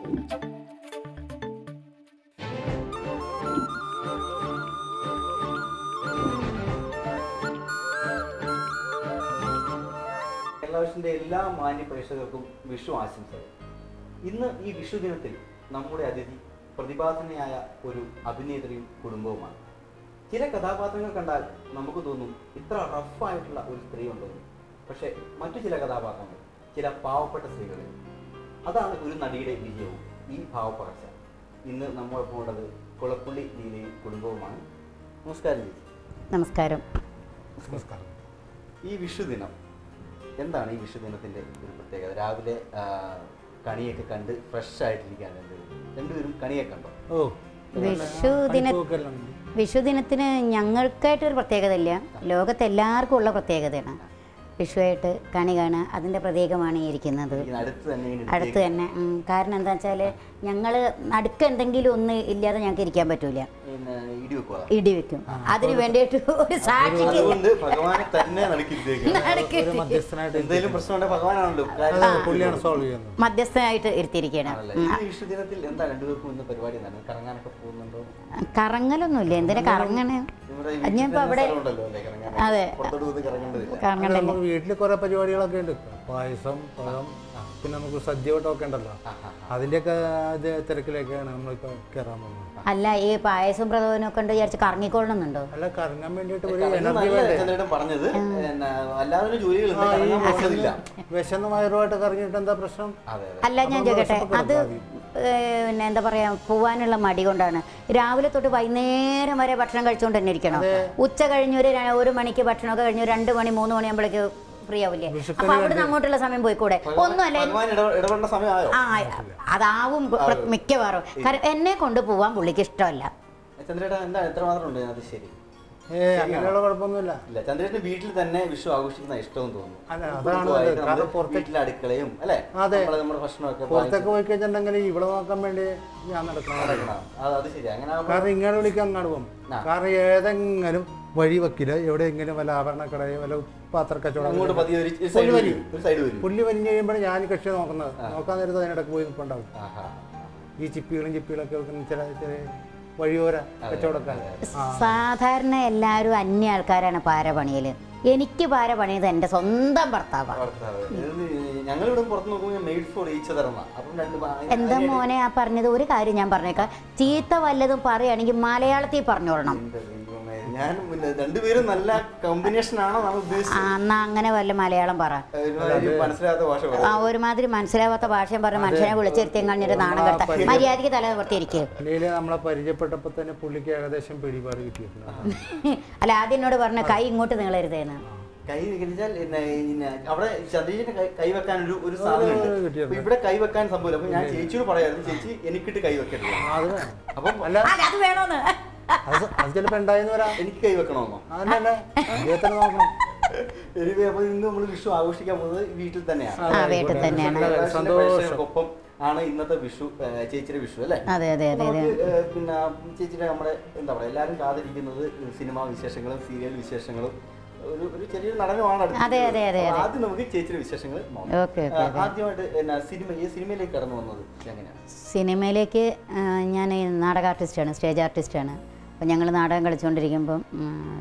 കേരളാവിഷന്റെ എല്ലാ മാന്യ പ്രേക്ഷകർക്കും വിഷു ആശംസകൾ ഇന്ന് ഈ വിഷു ദിനത്തിൽ നമ്മുടെ അതിഥി പ്രതിഭാസനയായ ഒരു അഭിനേത്രിയും കുടുംബവുമാണ് ചില കഥാപാത്രങ്ങൾ കണ്ടാൽ നമുക്ക് തോന്നും ഇത്ര റഫായിട്ടുള്ള ഒരു സ്ത്രീ ഉണ്ടെന്ന് പക്ഷേ മറ്റു ചില കഥാപാത്രങ്ങൾ ചില പാവപ്പെട്ട സ്ത്രീകളെ അതാണ് ഒരു നടിയുടെ വിജയവും ഈ ഭാവപ്പകർച്ച ഇന്ന് നമ്മോടൊപ്പം ഉള്ളത് കുളപ്പുള്ളി ലീലയും കുടുംബവുമാണ് നമസ്കാരം ചേച്ചി നമസ്കാരം നമസ്കാരം ഈ വിഷു ദിനം എന്താണ് ഈ വിഷു ദിനത്തിന്റെ ഒരു പ്രത്യേകത രാവിലെ ആ, കണിയൊക്കെ കണ്ട് ഫ്രഷ് ആയിട്ടിരിക്കുകയാണ് രണ്ടുപേരും രണ്ടുപേരും കണിയൊക്കെ കണ്ടോ ഓ വിഷു ദിന പണിപ്പോക്കെല്ലാം ഉണ്ട്. വിഷു ദിനത്തിന് ഞങ്ങൾക്കായിട്ടൊരു പ്രത്യേകത ഇല്ല ലോകത്ത് എല്ലാവർക്കും ഉള്ള പ്രത്യേകതയാണ് വിഷുവായിട്ട് കണി കാണുക അതിൻ്റെ പ്രതീകമാണ് ഈ ഇരിക്കുന്നത് ഈ അടുത്ത് തന്നെ ഇങ്ങനെ അടുത്ത് തന്നെ ഉം, കാരണം എന്താ വെച്ചാൽ ഞങ്ങൾ നടുക്ക് എന്തെങ്കിലും ഒന്ന് ഇല്ലാതെ ഞങ്ങൾക്ക് ഇരിക്കാൻ പറ്റൂല പിന്നെ ഇടി വെക്കുക ഇടി വെക്കും അതിന് വേണ്ടിയിട്ട് ഒരു സാക്ഷിക്ക് അതുകൊണ്ട് ഭഗവാനെ തന്നെ നടുക്കിരുത്തേക്കുക നടുക്ക് ഒരു മധ്യസ്ഥനായിട്ട് എന്തെങ്കിലും പ്രശ്നമുണ്ടെങ്കിൽ ഭഗവാനാണല്ലോ അത് പുള്ളിയാണ് സോൾവ് ചെയ്യുന്നത് മധ്യസ്ഥനായിട്ട് ഇരുത്തിയിരിക്കുകയാണ് ആണല്ലേ? ഈ വിഷു ദിനത്തിൽ എന്താ രണ്ടുപേർക്കും ഇന്ന് പരിപാടി എന്താണ് കറങ്ങാനൊക്കെ പോകുന്നുണ്ടോ കറങ്ങലൊന്നുമില്ല എന്തിനാ കറങ്ങണേ നമ്മുടെ ഈ ഞാൻ ഇപ്പൊ വീട്ടിൽ അവിടെ- തന്നെ സ്ഥലമുണ്ടല്ലോ അല്ലേ കറങ്ങാൻ? അതെ. പുറത്തോട്ട് പോയി കറങ്ങേണ്ടതില്ല കറങ്ങലില്ല നമുക്ക് വീട്ടിൽ കുറെ പരിപാടികളൊക്കെ ഉണ്ട് പായസം പഴം പിന്നെ നമുക്ക് സദ്യ വട്ടമൊക്കെ ഉണ്ടല്ലോ അതിന്റെയൊക്കെ ഇത് തിരക്കിലേക്കാണ് നമ്മളിപ്പോ കയറാൻ പോകുന്നത് അല്ല ഈ പായസം പ്രഥമനും ഒക്കെ ഉണ്ട് വിചാരിച്ച് കറങ്ങിക്കൊള്ളണമെന്നുണ്ടോ അല്ല കറങ്ങാൻ വേണ്ടിയിട്ട് ഒരു കറങ്ങുന്നത് എനർജി നല്ല വേണ്ടേ ചന്ദ്രേട്ടൻ പറഞ്ഞത് പിന്നെ അല്ലാതെ ജോലികളുണ്ട് കറങ്ങാൻ പോകേണ്ടതില്ല വിശന്ന് വയറുമായിട്ട് കറങ്ങിയിട്ട് എന്താ പ്രശ്നം അതെ അതെ അല്ല ഞാൻ ചോദിക്കട്ടെ അത് ഏഹ്, പിന്നെ എന്താ പറയാ പോവാനുള്ള മടി കൊണ്ടാണ് രാവിലെ തൊട്ട് വൈകുന്നേരം വരെ ഭക്ഷണം കഴിച്ചുകൊണ്ട് തന്നെ ഇരിക്കണം ഉച്ച കഴിഞ്ഞ് ഒരു ര- ഒരു മണിക്ക് ഭക്ഷണമൊക്കെ കഴിഞ്ഞ് ഒരു രണ്ട് മണി മൂന്ന് മണിയാകുമ്പോഴേക്ക് ഫ്രീ ആവില്ലേ അപ്പൊ അവിടുന്ന് അങ്ങോട്ടുള്ള സമയം പോയിക്കൂടെ ഒന്നുമല്ല ഭഗവാൻ ഇട- ഇടപെടേണ്ട സമയമായോ ആ അതാവും പ്ര- മിക്കവാറും കാരണം എന്നെ കൊണ്ട് പോവാൻ പുള്ളിക്ക് ഇഷ്ടമല്ല ചന്ദ്രേട്ടൻ എന്താ എത്രമാത്രം ഉണ്ട് അത് ശരി ഏ അങ്ങനെയുള്ള കുഴപ്പമൊന്നുമില്ല ഇല്ല ചന്ദ്രേട്ടൻ വീട്ടിൽ തന്നെ വിഷു ആഘോഷിക്കുന്ന ഇഷ്ടം തോന്നുന്നു അല്ല, അതാണ് കുടുംബമായിട്ട് അത്. നമ്മള് കാരണം പുറത്ത് വീട്ടിലെ അടുക്കളയും അല്ലെ അതെ. നമ്മള് നമ്മുടെ ഭക്ഷണമൊക്കെ പുറത്തൊക്കെ പോയി കഴിഞ്ഞിട്ടുണ്ടെങ്കിൽ ഇവിടെ നോക്കാൻ വേണ്ടി ഞാൻ നടക്കണം വാങ്ങിക്കണം. അത് അത് ശരി അങ്ങനെ ആവുമ്പോ കാരണം ഇങ്ങനെ വിളിക്കാൻ അങ്ങോട്ട് പോകും ആ. കാരണം ഏതെങ്കിലും വഴി വക്കില് എവിടെയെങ്കിലും വല്ല ആഭരണക്കടയോ വല്ല പാത്രക്കച്ചവടം അങ്ങോട്ട് പതിയെ ഒരു പുള്ളി സൈഡ് വരും. വരും ഒരു സൈഡ് വരും പുള്ളി വലിഞ്ഞ് കഴിയുമ്പോൾ ഞാൻ കക്ഷി നോക്കുന്നത് നോക്കാൻ നേരത്ത് അതിനിടയ്ക്ക് പോയി നിൽപ്പുണ്ടാവും ആഹാ. ഈ ചിപ്പികളും ചിപ്പികളൊക്കെ വെക്കുന്ന ചില ചില വഴിയോര കച്ചവടക്കാർ ആ സാധാരണ എല്ലാവരും അന്യ ആൾക്കാരാണ് പാര പണിയല് എനിക്ക് പാര പണിയത് എൻ്റെ സ്വന്തം ഭർത്താവാണ് ഭർത്താവ്. ഇത് ഞങ്ങളിവിടെ പുറത്ത് നോക്കുമ്പോൾ മെയ്ഡ് ഫോർ ഈച്ച് തരുന്ന അപ്പം രണ്ട് ഭാ- എന്താ മോനെ ആ പറഞ്ഞത് ഒരു കാര്യം ഞാൻ പറഞ്ഞേക്കാം ചീത്ത വല്ലതും പറയുകയാണെങ്കിൽ മലയാളത്തിൽ പറഞ്ഞോളണം എന്റെ ദൈവമേ. ഞാൻ പിന്നെ രണ്ടുപേരും നല്ല കോമ്പിനേഷൻ ആണോ നമ്മൾ ആ, ഉദ്ദേശിച്ചത് എന്നാ അങ്ങനെ വല്ല മലയാളം പറ ഒരുമാതിരി മനസ്സിലാത്ത ഭാഷ ആ പറയും. ഒരുമാതിരി മനസ്സിലാവാത്ത ഭാഷയും പറഞ്ഞ് മനുഷ്യനെ വിളിച്ചിരുത്തിയും കഴിഞ്ഞിട്ട് നാണം കെടുത്ത മര്യാദയ്ക്ക് തല നിവർത്തിയിരിക്കും അല്ലെങ്കിൽ നമ്മളെ പരിചയപ്പെട്ടപ്പോൾ തന്നെ പുള്ളിക്ക് ഏകദേശം പിടിപാട് കിട്ടിയിട്ടുണ്ട് അല്ല ആദ്യം എന്നോട് പറഞ്ഞ കൈ ഇങ്ങോട്ട് നീളരുതേന്ന് കൈ വികസിച്ചാൽ പിന്നെ പിന്നെ അവിടെ ചന്ദ്രജിന് കൈ- കൈവെക്കാൻ ഒരു ഒരു സാധനം ഉണ്ട് കിട്ടിയിട്ടുണ്ട്. അപ്പൊ ഇവിടെ കൈവെക്കാൻ സംഭവം അപ്പൊ ഞാൻ ചേച്ചിയോട് പറയായിരുന്നു ചേച്ചി എനിക്കിട്ട് കൈ വെക്കരുത് അത് വേണം. അപ്പം അല്ല അല്ല അത് വേണോന്ന് അത് അത് ചിലപ്പോൾ ഉണ്ടായെന്ന് വരാം എനിക്ക് കൈ വെക്കണമെന്നോ അതല്ലേ അദ്ദേഹത്തിന് നോക്കണം എനിവേ അപ്പൊ ഇന്ന് നമ്മൾ വിഷു ആഘോഷിക്കാൻ പോകുന്നത് വീട്ടിൽ തന്നെയാണ് ആ വീട്ടിൽ തന്നെയാണ് പ്രേക്ഷകരുടെ പ്രേക്ഷകർക്കൊപ്പം ആണ് ഇന്നത്തെ വിഷു ഏ, ചേച്ചിയുടെ വിഷു അല്ലേ അതെ അതെ അതെ അതെ നമുക്ക്, ഏ, പിന്നെ ചേച്ചിയുടെ നമ്മുടെ എന്താ പറയാ എല്ലാവരും കാത്തിരിക്കുന്നത് സിനിമാ വിശേഷങ്ങളും സീരിയൽ വിശേഷങ്ങളും ഒരു ഒരു ചെറിയൊരു നടനമാണ് അടുത്ത് അതെ, അതെ, അതെ, അപ്പൊ അതെ. ആദ്യം നമുക്ക് ചേച്ചിയുടെ വിശേഷങ്ങൾ നോക്കാം ഓക്കെ ഓക്കെ ആ, ആദ്യമായിട്ട് എന്നാ സിനിമ ഈ സിനിമയിലേക്ക് കടന്നു വന്നത് എങ്ങനെയാണ് സിനിമയിലേക്ക് ആ, ഞാൻ ഈ നാടക ആർട്ടിസ്റ്റാണ് സ്റ്റേജ് ആർട്ടിസ്റ്റാണ് അപ്പം ഞങ്ങൾ നാടകം കളിച്ചുകൊണ്ടിരിക്കുമ്പം ഉം,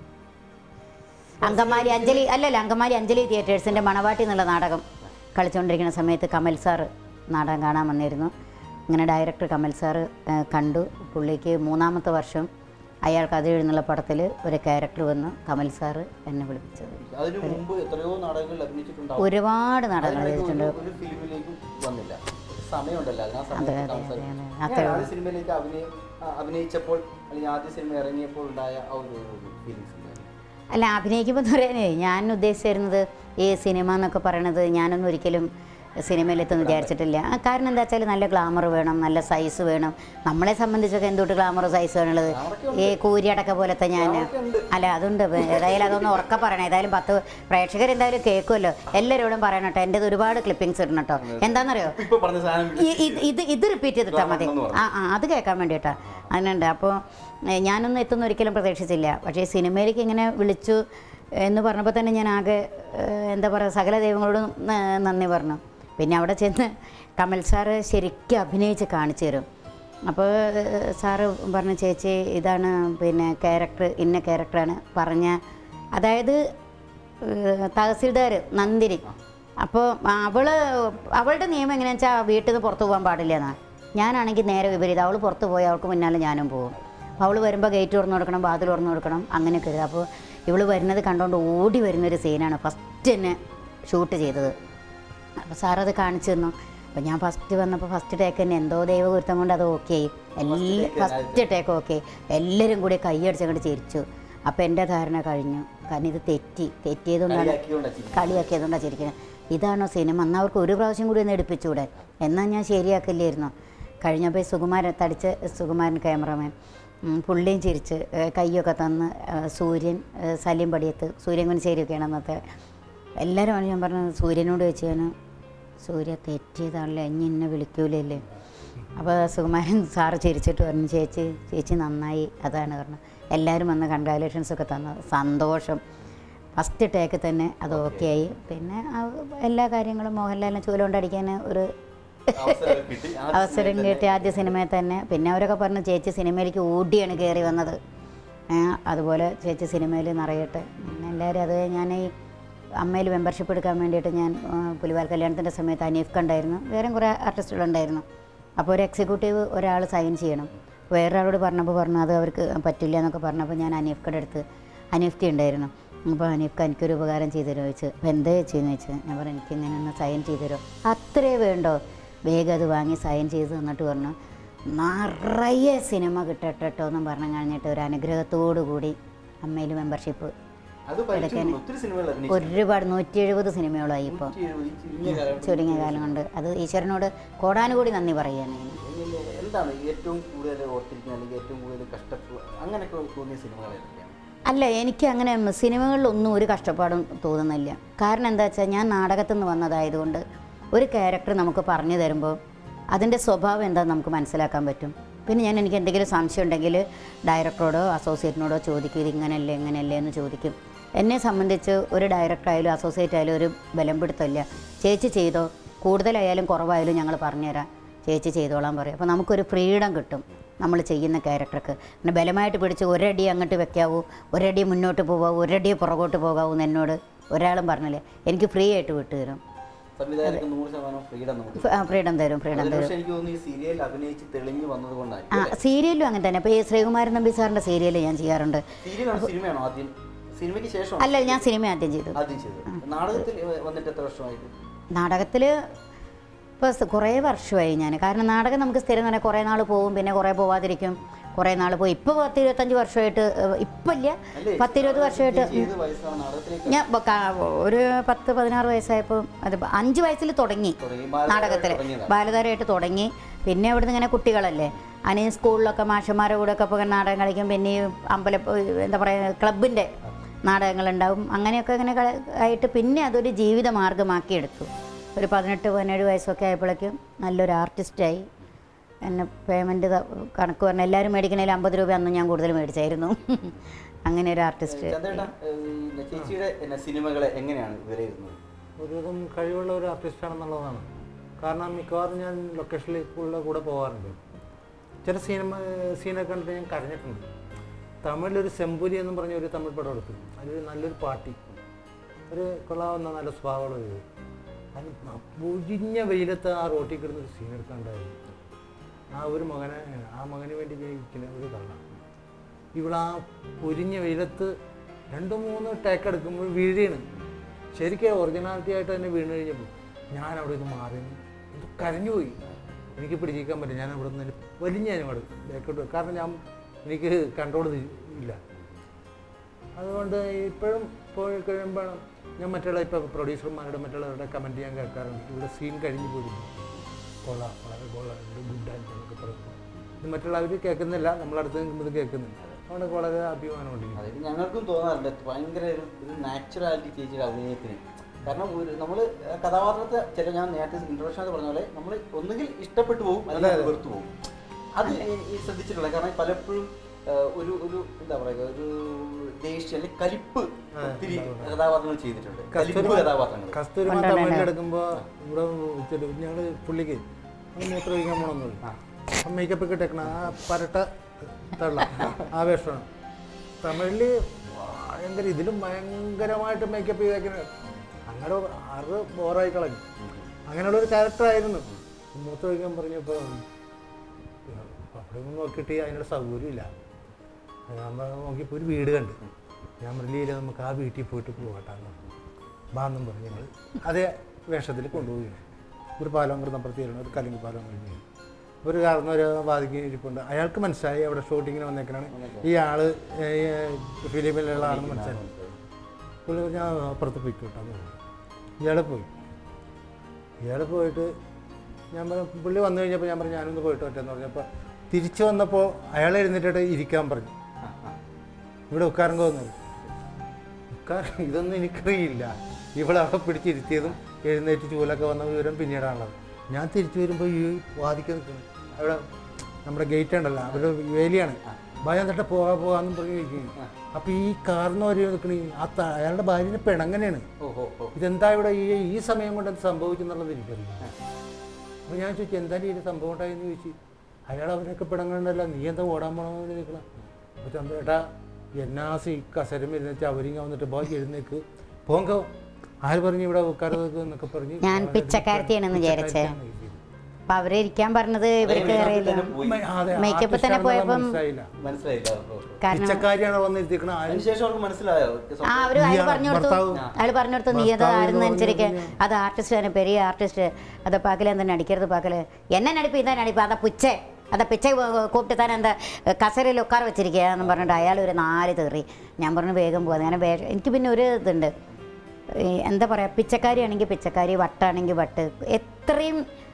അങ്കമാലി അഞ്ജലി അല്ലല്ല അങ്കമാലി അഞ്ജലി തിയേറ്റേഴ്സിൻ്റെ മണവാട്ടി എന്നുള്ള നാടകം കളിച്ചുകൊണ്ടിരിക്കുന്ന സമയത്ത് കമൽ സാറ് നാടകം കാണാൻ വന്നിരുന്നു അങ്ങനെ ഡയറക്ടർ കമൽ സാറ് ആ, കണ്ടു പുള്ളിക്ക് മൂന്നാമത്തെ വർഷം അയാൾക്ക് അത് എഴുന്നുള്ള പടത്തിൽ ഒരു ക്യാരക്ടർ വന്നു കമൽ സാറ് എന്നെ വിളിപ്പിച്ചത് അതിനു മുമ്പ് എത്രയോ നാടകങ്ങളിൽ അഭിനയിച്ചിട്ടുണ്ടാവും ഒരുപാട് നാടകങ്ങൾ അതിനിടയ്ക്ക് ചെയ്തിട്ടുണ്ട് ഒരു- ഒരു ഫിലിമിലേക്കും വന്നില്ല സമയമുണ്ടല്ലോ അതിന് ആ സമയത്ത് അതെ, അതെ, സംസാരിച്ചു. അതെ, ഞാൻ അത്രേ ആദ്യ സിനിമയിലേക്ക് അഭിനയം ആ, അഭിനയിച്ചപ്പോൾ അല്ലെങ്കിൽ ആദ്യ സിനിമ ഇറങ്ങിയപ്പോൾ ഉണ്ടായ ആ ഒരു ഫീലിങ്സ് അല്ല അഭിനയിക്കുമ്പോൾ എന്ന് പറയാനേ ഞാൻ ഉദ്ദേശിച്ചിരുന്നത് ഈ സിനിമ എന്നൊക്കെ പറയണത് ഞാനൊന്നും ഒരിക്കലും സിനിമയിലെത്തുമെന്ന് വിചാരിച്ചിട്ടില്ല ആ, കാരണം എന്താ വെച്ചാൽ നല്ല ഗ്ലാമർ വേണം നല്ല സൈസ് വേണം നമ്മളെ സംബന്ധിച്ചൊക്കെ എന്തൊട്ട് ഗ്ലാമർ സൈസ് വേണുള്ളത് ഈ കൂരിയടക്ക പോലത്തെ ഞാൻ അല്ല അതുണ്ട് ഏതായാലും അതൊന്ന് ഉറക്ക പറയണം ഏതായാലും പത്ത് പ്രേക്ഷകർ എന്തായാലും കേൾക്കുമല്ലോ എല്ലാവരോടും പറയണം കേട്ടോ എൻ്റെത് ഒരുപാട് ക്ലിപ്പിങ്സ് ഇടണം കേട്ടോ എന്താണെന്നറിയോ ഇപ്പൊ പറഞ്ഞ സാധനം ഈ- ഇത് ഇത് ഇത് റിപ്പീറ്റ് ചെയ്തിട്ടാൽ മതി ആ ആ അത് കേൾക്കാൻ വേണ്ടിയിട്ടാ അതിനുണ്ട് അപ്പോൾ ഏഹ്, ഞാനൊന്നും എത്തുന്ന ഒരിക്കലും പ്രതീക്ഷിച്ചില്ല പക്ഷേ ഈ സിനിമയിലേക്ക് ഇങ്ങനെ വിളിച്ചു എന്ന് പറഞ്ഞപ്പോൾ തന്നെ ഞാൻ ആകെ ഏഹ്, എന്താ പറയുക സകല ദൈവങ്ങളോടും ന- നന്ദി പറഞ്ഞു പിന്നെ അവിടെ ചെന്ന് കമൽ സാറ് ശരിക്കും അഭിനയിച്ച് കാണിച്ചു തരും അപ്പോൾ ഏഹ്, സാറ് പറഞ്ഞു ചേച്ചി ഇതാണ് പിന്നെ ക്യാരക്ടർ ഇന്ന ക്യാരക്ടറാണ് പറഞ്ഞ അതായത് ഏഹ്, തഹസിൽദാർ നന്ദിനി അപ്പോൾ അവള് അവളുടെ നിയമം എങ്ങനെയാണെന്ന് വെച്ചാൽ വീട്ടിൽ നിന്ന് പുറത്ത് പോകാൻ പാടില്ല എന്നാ ഞാനാണെങ്കിൽ നേരെ വിപരീതം അവൾ പുറത്ത് പോയി അവൾക്ക് മുന്നാലെ ഞാനും പോകും അവൾ വരുമ്പോൾ ഗേറ്റ് തുറന്നു കൊടുക്കണം വാതിൽ തുറന്നു കൊടുക്കണം അങ്ങനെയൊക്കെ ഒരു അപ്പോൾ ഇവൾ വരുന്നത് കണ്ടുകൊണ്ട് ഓടി വരുന്നൊരു സീനാണ് ഫസ്റ്റ് തന്നെ ഷൂട്ട് ചെയ്തത് അപ്പോൾ സാറത് കാണിച്ചു തന്നു അപ്പോൾ ഞാൻ ഫസ്റ്റ് വന്നപ്പോൾ ഫസ്റ്റ് ടേക്ക് തന്നെ എന്തോ ദൈവകുരുത്തം കൊണ്ട് അത് ഓക്കെ ആയി എല്ലാ ഫസ്റ്റ് ടേക്ക് ഓക്കെ എല്ലാവരും കൂടി കൈയടിച്ചങ്ങോട്ട് ചിരിച്ചു അപ്പോൾ എൻ്റെ ധാരണ കഴിഞ്ഞു കാരണം ഇത് തെറ്റി തെറ്റിയതുകൊണ്ടാണ് കളിയാക്കിയോണ്ടാ ചിരിക്കുന്നത്. കളിയാക്കിയതുകൊണ്ടാണ് ചിരിക്കുന്നത് ഇതാണോ സിനിമ എന്നാൽ അവർക്ക് ഒരു പ്രാവശ്യം കൂടി ഒന്ന് എടുപ്പിച്ചൂടെ എന്നാൽ ഞാൻ ശരിയാക്കില്ലായിരുന്നു കഴിഞ്ഞപ്പോൾ ഈ സുകുമാരൻ തടിച്ച സുകുമാരൻ ക്യാമറമാൻ ഉം, പുള്ളിയും ചിരിച്ച് ഏ, കയ്യൊക്കെ തന്ന് ഏ, സൂര്യൻ ഏ, സലീം പടിയത്ത് സൂര്യൻ കുനിശ്ശേരിയൊക്കെയാണ് അന്നത്തെ എല്ലാവരും ഞാൻ പറഞ്ഞത് സൂര്യനോട് വെച്ച് ഞാൻ സൂര്യ തെറ്റിയതാണല്ലേ ഇനി എന്നെ വിളിക്കൂലല്ലേ അപ്പോൾ സുകുമാരൻ സാറ് ചിരിച്ചിട്ട് പറഞ്ഞു ചേച്ചി ചേച്ചി നന്നായി അതാണ് പറഞ്ഞത് എല്ലാവരും വന്ന് കൺഗ്രാലേഷൻസ് ഒക്കെ തന്നു സന്തോഷം ഫസ്റ്റ് ടേക്ക് തന്നെ അത് ഓക്കെ ആയി പിന്നെ ആ എല്ലാ കാര്യങ്ങളും മോഹൻലാലിനെ ചൂലുകൊണ്ടടിക്കാൻ ഒരു അവസരം കിട്ടി. ആ അവസരം സിനിമയിൽ കിട്ടി ആദ്യ സിനിമയിൽ തന്നെ പിന്നെ അവരൊക്കെ പറഞ്ഞു ചേച്ചി സിനിമയിലേക്ക് ഓടിയാണ് കയറി വന്നത് ഏ, അതുപോലെ ചേച്ചി സിനിമയിൽ നിറയട്ടെ പിന്നെ എല്ലാവരും അത് ഞാൻ ഈ അമ്മയിൽ മെമ്പർഷിപ്പ് എടുക്കാൻ വേണ്ടിയിട്ട് ഞാൻ ആ, പുലിവാൽ കല്യാണത്തിൻ്റെ സമയത്ത് അനീഫ് കണ്ടായിരുന്നു വേറെ കുറേ ആർട്ടിസ്റ്റുകളുണ്ടായിരുന്നു അപ്പോൾ ഒരു എക്സിക്യൂട്ടീവ് ഒരാൾ സൈൻ ചെയ്യണം വേറൊരാളോട് പറഞ്ഞപ്പോൾ പറഞ്ഞു അത് അവർക്ക് പറ്റില്ല എന്നൊക്കെ പറഞ്ഞപ്പോൾ ഞാൻ അനീഫ്ക്കടെ അടുത്ത് അനീഫ്ക്ക് ഉണ്ടായിരുന്നു അപ്പോൾ അനീഫ്ക്ക് എനിക്കൊരു ഉപകാരം ചെയ്തു തരുമോ ചോദിച്ചു അപ്പോൾ എന്താ ചെയ്യുന്നത് ചോദിച്ചു ഞാൻ പറഞ്ഞു എനിക്ക് ഇങ്ങനെ ഒന്ന് സൈൻ ചെയ്തു തരുമോ അത്രേ വേണ്ടോ വേഗം അത് വാങ്ങി സൈൻ ചെയ്ത് തന്നിട്ട് പറഞ്ഞു നിറയെ സിനിമ കിട്ടട്ടെ കേട്ടോ എന്നും പറഞ്ഞു കഴിഞ്ഞിട്ട് ഒരു അനുഗ്രഹത്തോടു കൂടി അമ്മയിൽ മെമ്പർഷിപ്പ് അത് പഠിച്ചു ഒത്തിരി സിനിമകൾ അഭിനയിച്ചു ഒരുപാട് നൂറ്റി എഴുപത് സിനിമകളായി ഇപ്പോൾ നൂറ്റി എഴുപത് ഈ ചുരുങ്ങിയ കാലം ചുരുങ്ങിയ കാലം കൊണ്ട് അത് ഈശ്വരനോട് കോടാനുകൂടി നന്ദി പറയുകയാണ് ഞാൻ എന്നിൽ എന്താണ് ഏറ്റവും കൂടുതൽ ഓർത്തിരിക്കുന്ന അല്ലെങ്കിൽ ഏറ്റവും കൂടുതൽ കഷ്ടപ്പ് അങ്ങനെയൊക്കെ തോന്നിയ സിനിമകൾ ഏതൊക്കെയാണ് അല്ല എനിക്ക് അങ്ങനെ സിനിമകളിലൊന്നും ഒരു കഷ്ടപ്പാടും തോന്നുന്നില്ല കാരണം എന്താ വെച്ചാൽ ഞാൻ നാടകത്തിൽ നിന്ന് വന്നതായതുകൊണ്ട് ഒരു ക്യാരക്ടർ നമുക്ക് പറഞ്ഞു തരുമ്പോൾ അതിൻ്റെ സ്വഭാവം എന്താണെന്ന് നമുക്ക് മനസ്സിലാക്കാൻ പറ്റും പിന്നെ ഞാൻ എനിക്ക് എന്തെങ്കിലും സംശയം ഉണ്ടെങ്കിൽ ഡയറക്ടറോടോ അസോസിയേറ്റിനോടോ ചോദിക്കും ഇത് ഇങ്ങനെയല്ലേ ഇങ്ങനെയല്ലേ എന്ന് ചോദിക്കും എന്നെ സംബന്ധിച്ച് ഒരു ഡയറക്ടർ ആയാലും അസോസിയേറ്റ് ആയാലും ഒരു ബലം പിടുത്തമില്ല ചേച്ചി ചെയ്തോ കൂടുതലായാലും കുറവായാലും ഞങ്ങൾ പറഞ്ഞുതരാം ചേച്ചി ചെയ്തോളാൻ പറയും അപ്പോൾ നമുക്കൊരു ഫ്രീഡം കിട്ടും നമ്മൾ ചെയ്യുന്ന ക്യാരക്ടർക്ക് പിന്നെ ബലമായിട്ട് പിടിച്ച് ഒരടി അങ്ങോട്ട് വെക്കാവൂ ഒരടി മുന്നോട്ട് പോകാവൂ ഒരടി പുറകോട്ട് പോകാവൂ എന്ന് എന്നോട് ഒരാളും പറഞ്ഞില്ലേ എനിക്ക് ഫ്രീ ആയിട്ട് വിട്ടുതരും സംവിധായകർക്ക് നൂറ് ശതമാനം ഫ്രീഡം നമുക്ക് ഫ്രീഡം തരും ഫ്രീഡം അതിന് തരും പക്ഷേ എനിക്ക് തോന്നുന്നു ഈ സീരിയൽ അഭിനയിച്ച് തെളിഞ്ഞു വന്നത് ആ കൊണ്ടായിരിക്കും സീരിയലും അങ്ങനെ തന്നെ അപ്പോൾ ഈ ശ്രീകുമാരൻ നമ്പി സാറിൻ്റെ സീരിയൽ ഞാൻ ചെയ്യാറുണ്ട് സീരിയലാണോ സിനിമയാണോ ആദ്യം സിനിമയ്ക്ക് ശേഷം അല്ല ഞാൻ സിനിമ ആദ്യം ചെയ്തു ആദ്യം ചെയ്തത് നാടകത്തിൽ വന്നിട്ട് എത്ര വർഷമായിട്ട് നാടകത്തിൽ ഇപ്പോൾ കുറേ വർഷമായി ഞാൻ കാരണം നാടകം നമുക്ക് സ്ഥിരം തന്നെ കുറേ നാൾ പോവും പിന്നെ കുറേ പോവാതിരിക്കും കുറേ നാൾ പോയി ഇപ്പോൾ പത്ത് ഇരുപത്തഞ്ച് വർഷമായിട്ട് ഇപ്പം ഇല്ല അല്ലേ പത്തിരുപത് വർഷമായിട്ട് ചേച്ചി ഏത് വയസ്സാണ് നാടകത്തിലേക്ക് ഞാൻ ബ- കാ- ഒരു പത്ത് പതിനാറ് വയസ്സായപ്പോൾ അത് ബ- അഞ്ച് വയസ്സിൽ തുടങ്ങി തുടങ്ങി ബാലതാരമായിട്ട് നാടകത്തിൽ തുടങ്ങിയതാണ്. ബാലതാരമായിട്ട് തുടങ്ങി പിന്നെ അവിടുന്ന് ഇങ്ങനെ കുട്ടികളല്ലേ അനി സ്കൂളിലൊക്കെ മാഷന്മാരുടെ കൂടെ ഒക്കെ പോയി നാടകം കളിക്കും പിന്നെ ഈ അമ്പല എന്താ പറയുക ക്ലബിൻ്റെ നാടകങ്ങളുണ്ടാവും അങ്ങനെയൊക്കെ ഇങ്ങനെ കള- ആയിട്ട് പിന്നെ അതൊരു ജീവിത മാർഗമാക്കി എടുത്തു ഒരു പതിനെട്ട് പതിനേഴ് വയസ്സൊക്കെ ആയപ്പോഴേക്കും നല്ലൊരു ആർട്ടിസ്റ്റായി എന്നെ പേയ്മെൻറ്റ് കണക്ക് പറഞ്ഞാൽ എല്ലാവരും മേടിക്കണേൽ അമ്പത് രൂപ അന്ന് ഞാൻ കൂടുതൽ മേടിച്ചായിരുന്നു അങ്ങനെ ഒരു ആർട്ടിസ്റ്റ് ചന്ദ്രേട്ടാ ഏഹ്, ചേച്ചിയുടെ പിന്നെ സിനിമകളെ എങ്ങനെയാണ് വിലയിരുത്തുന്നത് ഒരുവിധം കഴിവുള്ള ഒരു ആർട്ടിസ്റ്റാണെന്നുള്ളതാണ് കാരണം മിക്കവാറും ഞാൻ ലൊക്കേഷനിൽ കൂടെ കൂടെ പോകാറുണ്ട് ചില സിനിമ സീനൊക്കെ കണ്ടിട്ട് ഞാൻ കരഞ്ഞിട്ടുണ്ട് തമിഴിലൊരു സെമ്പുലി എന്നും പറഞ്ഞ ഒരു തമിഴ് പടം എടുത്തു അതിലൊരു നല്ലൊരു പാട്ടി ഒരു കൊള്ളാവുന്ന നല്ല സ്വഭാവമുള്ള ഒരു അത് പൊരിഞ്ഞ വെയിലത്ത് ആ റോട്ടിൽ കിടന്ന് ഒരു സീൻ എടുക്കാണ്ടായിരുന്നു ആ ഒരു മകനെ ആ മകന് വേണ്ടി ജനിക്കുന്ന ഒരു കള്ളാണ് ഇവളാ പൊരിഞ്ഞ വെയിലത്ത് രണ്ട് മൂന്ന് ടേക്ക് എടുക്കുമ്പോൾ വീഴാണ് ശരിക്കും ഒറിജിനാലിറ്റി ആയിട്ട് തന്നെ വീണ് കഴിഞ്ഞപ്പോൾ ഞാൻ അവിടെ നിന്ന് മാറി ഇത് കരഞ്ഞുപോയി എനിക്ക് പിടിച്ചിരിക്കാൻ പറ്റില്ല ഞാൻ അവിടെ നിന്ന് വലിഞ്ഞ അങ്ങോട്ട് ബാക്കോട്ട് പോയി. കാരണം ഞാൻ എനിക്ക് കൺട്രോൾ ഇല്ല അതുകൊണ്ട് ഇപ്പോഴും പോയി കഴിയുമ്പോൾ ഞാൻ മറ്റുള്ള ഇപ്പോൾ പ്രൊഡ്യൂസർമാരുടെ മറ്റുള്ളവരുടെ കമൻറ്റ് ചെയ്യാൻ കേൾക്കാറുണ്ട് ഇവിടെ സീൻ കഴിഞ്ഞു പോയിരുന്നു കൊള്ളാം വളരെ കൊള്ളാം ഗുഡായിട്ട് എന്നൊക്കെ പറയുമ്പോൾ ഇത് മറ്റുള്ളവർ കേൾക്കുന്നില്ല നമ്മളടുത്ത് നിൽക്കുമ്പോൾ ഇത് കേൾക്കുന്നുണ്ട് അതുകൊണ്ട് വളരെ അഭിമാനമുണ്ട് എനിക്ക്. അതായത് ഞങ്ങൾക്കും തോന്നാറുണ്ട് ഭയങ്കര ഒരു ഒരു നാച്ചുറാലിറ്റി ചേച്ചിയുടെ അഭിനയത്തിന് കാരണം ഒരു നമ്മൾ കഥാപാത്രത്തെ ചില ഞാൻ നേരത്തെ ഇൻട്രൊഡക്ഷൻ പറഞ്ഞ പോലെ നമ്മൾ ഒന്നുകിൽ ഇഷ്ടപ്പെട്ടു പോകും അല്ലെങ്കിൽ വെറുത്തു പോകും അത് ഈ- ഈ ശ്രദ്ധിച്ചിട്ടുള്ള കാരണം പലപ്പോഴും ആ, ഒരു ഒരു എന്താ പറയുക ഒരു ദേഷ്യം അല്ലെങ്കിൽ കലിപ്പ് ഒത്തിരി കഥാപാത്രങ്ങൾ ചെയ്തിട്ടുണ്ട് കലിപ്പ് കഥാപാത്രങ്ങൾ കസ്തൂരി മാത്ത വീട്ടിലെടുക്കുമ്പോൾ ഇവിടെ ഞങ്ങൾ പുള്ളിക്ക് അത് മൂത്രം ഒഴിക്കാൻ പോകണമെന്ന് അപ്പം മേക്കപ്പ് ഒക്കെ ഇട്ടേക്കണ ആ പരട്ട തള്ള ആ വേഷമാണ് തമിഴിൽ ഭയങ്കര ഇതിലും ഭയങ്കരമായിട്ട് മേക്കപ്പ് ചെയ്തേക്കണ അങ്ങനെ ആറ് ബോറായി കളഞ്ഞു അങ്ങനെയുള്ള ഒരു ക്യാരക്ടറായിരുന്നു മൂത്രം ഒഴിക്കാൻ പറഞ്ഞപ്പോൾ അവിടെ ഒന്നും നോക്കിയിട്ട് അതിനുള്ള സൗകര്യമില്ല ഞാൻ പറഞ്ഞു, നോക്കിയപ്പോൾ ഒരു വീട് കണ്ട് ഞാൻ മുരളിയിൽ നമുക്ക് ആ വീട്ടിൽ പോയിട്ട് പോകട്ടാന്ന് പറഞ്ഞു ബാന്നും പറഞ്ഞു ഞങ്ങൾ അതേ വേഷത്തിൽ കൊണ്ടുപോയി ഒരു പാലം കൃതപ്പുറത്ത് തരണം ഒരു കലിങ്ക് പാലം കഴിഞ്ഞ് ഒരു കാരണം ഒരു വാദിക്ക് ഇരിപ്പുണ്ട് അയാൾക്ക് മനസ്സിലായി അവിടെ ഷൂട്ടിങ്ങിന് വന്നേക്കണാണ് ഈ ആള് ഫിലിമിലുള്ള ആളെന്ന് മനസ്സിലായി പുള്ളി പറഞ്ഞു, ഞാൻ അപ്പുറത്ത് പോയിക്കോട്ടെന്ന് പറഞ്ഞു ഇയാൾ പോയി ഇയാൾ പോയിട്ട് ഞാൻ പറഞ്ഞു പുള്ളി വന്നു കഴിഞ്ഞപ്പോൾ ഞാൻ പറഞ്ഞു ഞാനൊന്ന് പോയിട്ട് പറ്റെന്ന് പറഞ്ഞപ്പോൾ തിരിച്ചു വന്നപ്പോൾ അയാൾ എഴുന്നേറ്റിട്ട് ഇരിക്കാൻ പറഞ്ഞു ഇവിടെ ഉക്കാരങ്ക വന്നത് ഉക്കാർ ഇതൊന്നും എനിക്കറിയില്ല ഇവിടെ അവിടെ പിടിച്ചിരുത്തിയതും എഴുന്നേറ്റ് ചൂലൊക്കെ വന്ന വിവരം പിന്നീടാണുള്ളത് ഞാൻ തിരിച്ചു വരുമ്പോൾ ഈ വാദിക്കാൻ നിൽക്കുന്നു അവിടെ നമ്മുടെ ഗേറ്റ് ഉണ്ടല്ലോ അവരുടെ വേലിയാണ് ഭയം തട്ട പോകാ പോകാന്നും പറഞ്ഞ് ഇരിക്കുന്നു അപ്പോൾ ഈ കാറിന് വരെ നിൽക്കണ ആ ത- അയാളുടെ ഭാര്യനെ പെണങ്ങനെയാണ് ഓഹോ ഓ ഇതെന്താ ഇവിടെ ഈ ഈ സമയം കൊണ്ട് എന്ത് സംഭവിക്കുന്നുള്ളത് എനിക്കറിയില്ല അപ്പോൾ ഞാൻ ചോദിച്ചു എന്താ ഈ സംഭവം ഉണ്ടായെന്ന് ചോദിച്ചു അയാൾ അവരൊക്കെ പിടങ്ങണ്ടല്ല നീ എന്താ ഓടാൻ പോകണമെന്ന് നിൽക്കണം അപ്പോൾ ചന്ദ്രേട്ടാ എന്നാസ് ഈ കസരം ഇരുന്നിട്ട് അവരിങ്ങ വന്നിട്ട് ബാക്കി എഴുന്നേക്ക് പോങ്കോ ആര് പറഞ്ഞു ഇവിടെ ഉക്കാരത് എന്നൊക്കെ പറഞ്ഞ് ഞാൻ പിച്ചക്കാരത്തിയാണെന്ന് വിചാരിച്ചേ അപ്പൊ അവരെ ഇരിക്കാൻ പറഞ്ഞത് ഇവർക്ക് അറിയില്ല പോയി അതെ, മേക്കപ്പ് artist തന്നെ ആണെന്നുള്ളത് പോയപ്പം മനസ്സിലായില്ല മനസ്സിലായില്ല ഓ, ഓ. കാരണം പിച്ചക്കാരിയാണ് വന്നിരുത്തിക്കണ ആര് അതിനുശേഷം അവർക്ക് മനസ്സിലായോ ആ അവര് അയാൾ ഇയാൾ പറഞ്ഞു കൊടുത്തു ഭർത്താവ്. അയാൾ പറഞ്ഞു കൊടുത്തു നീ അത് ഭർത്താവ് ആരെന്ന് എന്ന് അനുസരിക്ക് പറഞ്ഞു അത് ആർട്ടിസ്റ്റ് ആണ് പെരിയ ആർട്ടിസ്റ്റ് അത് പാക്കല എന്താ നടിക്കരുത് പാക്കല് എന്നെ നടിപ്പ് ഇതാ നടിപ്പ് അതാ പുച്ച അതാ പിച്ച കൂപ്പിട്ട് താൻ എന്താ കസരയിൽ ഉക്കാർ വെച്ചിരിക്കുക എന്ന് പറഞ്ഞിട്ട് അയാൾ ഒരു നാല് തെറി ഞാൻ പറഞ്ഞു വേഗം പോകാം അങ്ങനെ വേഗം എനിക്ക് പിന്നെ ഒരു ഇതുണ്ട് ഈ എന്താ പറയുക പിച്ചക്കാരിയാണെങ്കിൽ പിച്ചക്കാരി വട്ടാണെങ്കിൽ വട്ട് എത്രയും